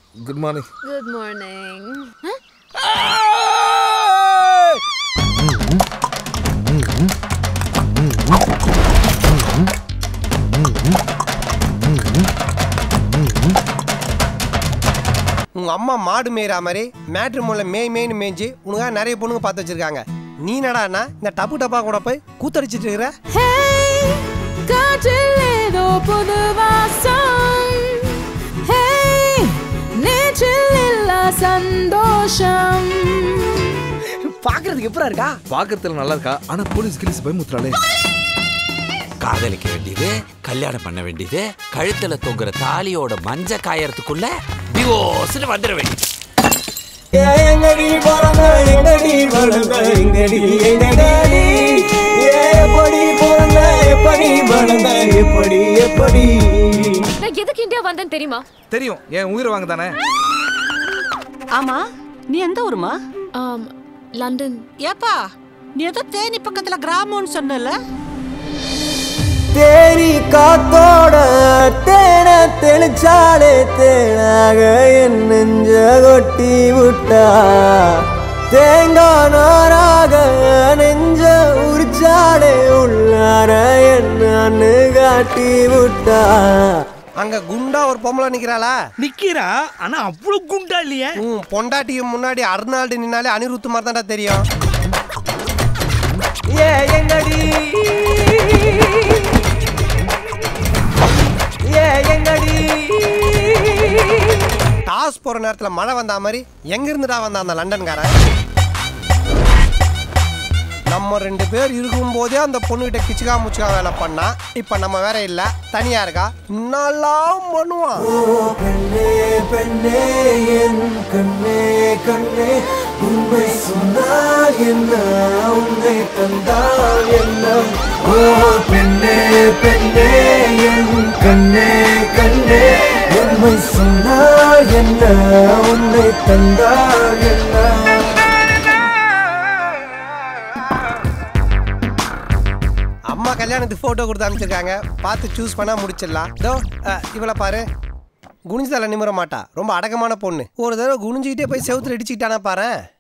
good morning good morning உங்க அம்மா மாடு மேய்கிற மாதிரி மேட்ரு மூல மேய் மேய்னு மேய்ஞ்சி உனக்காக நிறைய பொண்ணுங்க பார்த்து வச்சிருக்காங்க நீ என்னடான்னா இந்த டப்பு டப்பா கூட போய் கூத்தடிச்சிட்டு இருக்கிற ஹே காற்றில் ஏதோ புது வாசம் ஹே நேற்றில் இல்ல சந்தோஷம் பாக்குறதுக்கு எப்பரா இருக்கா பார்க்கறதுல நல்லா இருக்கா ஆனா போலீஸ் கிலீஸ் பயமுத்துறாளே காதலிக்க வேண்டியது கல்யாணம் பண்ண வேண்டியது கழுத்துல தொங்குற தாலியோட மஞ்ச காயறதுக்குள்ள டிவோர்ஸ்னு வந்துட வேண்டியது எங்கடி பிறந்த எங்கடி வளர்ந்த எங்கடி எங்கடி எப்படி பிறந்த எப்படி வளர்ந்த எப்படி எப்படி நான் எதுக்கு இந்தியா வந்தேன்னு தெரியுமா தெரியும் என் உயிரை வாங்க தானே ஆமா நீ எந்த ஊருமா ஆம் லண்டன் ஏப்பா நீ ஏதோ தேனி பக்கத்துல கிராமம்னு சொன்னல தேரி காத்தோட தேன தெளிச்சாலே தேனாக என் நெஞ்ச கொட்டி விட்டா தேங்காய் நாராக நெஞ்ச உரிச்சாலே உள்ளார என்னன்னு காட்டி விட்டா அங்க குண்டா ஒரு பொம்பளை நிக்கிறாளா நிக்கிறா ஆனா அவ்வளவு குண்டா இல்லையே உன் பொண்டாட்டிக்கு முன்னாடி அர்னால்டு நின்னாலே அனிருத்து மாதிரி தான்டா தெரியும் ஏ எங்கடி ஏ எங்கடி டாஸ் போற நேரத்துல மழை வந்தா மாதிரி எங்க இருந்துடா வந்தான் அந்த லண்டன்காரன் நம்ம ரெண்டு பேர் இருக்கும் போதே அந்த பொண்ணுகிட்ட கிச்சுக்கா முச்சுக்கா வேலை பண்ணா இப்ப நம்ம வேற இல்ல தனியா இருக்கா என்னெல்லாம் பண்ணுவான் பெண்ணே பெண்ணே என் கண்ணே கண்ணே உண்மை சொன்னால் என்ன உன்னை தந்தால் என்ன ஓ பெண்ணே பெண்ணே என் கண்ணே கண்ணே உண்மை சொன்னால் என்ன உன்னை தந்தால் என்ன அம்மா கல்யாணத்துக்கு போட்டோ கொடுத்து அனுப்பிச்சிருக்காங்க பார்த்து சூஸ் பண்ணா முடிச்சிடலாம் இதோ அஹ், இவளை பாரு குனிஞ்சு தலை நிமிர மாட்டா ரொம்ப அடக்கமான பொண்ணு ஒரு தடவை குனிஞ்சுக்கிட்டே போய் செவுத்துல இடிச்சுக்கிட்டானா பாரு